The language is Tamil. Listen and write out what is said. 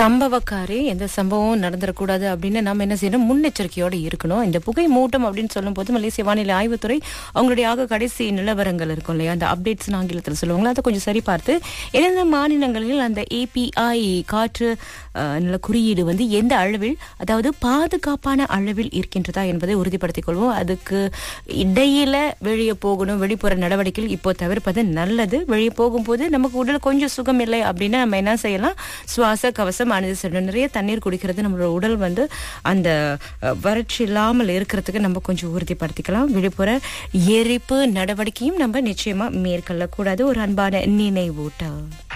சம்பவக்காரே எந்த சம்பவம் நடந்துடக்கூடாது அப்படின்னு நம்ம என்ன செய்யணும் முன்னெச்சரிக்கையோட இருக்கணும் இந்த புகை மூட்டம் அப்படின்னு சொல்லும் போது மலேசிய வானிலை ஆய்வுத்துறை அவங்களுடைய ஆக கடைசி நிலவரங்கள் இருக்கும் இல்லையா அந்த அப்டேட்ஸ் ஆங்கிலத்தில் சொல்லுவாங்களா அதை கொஞ்சம் சரி பார்த்து எந்தெந்த மாநிலங்களில் அந்த ஏபிஐ காற்று அஹ், நில குறியீடு வந்து எந்த அளவில் அதாவது பாதுகாப்பான அளவில் இருக்கின்றதா என்பதை உறுதிப்படுத்திக் கொள்வோம் அதுக்கு இடையில வெளியே போகணும் வெளிப்புற நடவடிக்கைகள் இப்போ தவிர்ப்பது நல்லது வெளியே போகும்போது நமக்கு உடல் கொஞ்சம் சுகம் இல்லை அப்படின்னா நம்ம என்ன செய்யலாம் சுவாச கவசம் அணிந்து செல்லணும் நிறைய தண்ணீர் குடிக்கிறது நம்மளோட உடல் வந்து அந்த அஹ், வறட்சி இல்லாமல் இருக்கிறதுக்கு நம்ம கொஞ்சம் உறுதிப்படுத்திக்கலாம் வெளிப்புற எரிப்பு நடவடிக்கையும் நம்ம நிச்சயமா மேற்கொள்ளக்கூடாது ஒரு அன்பான நினைவூட்டல்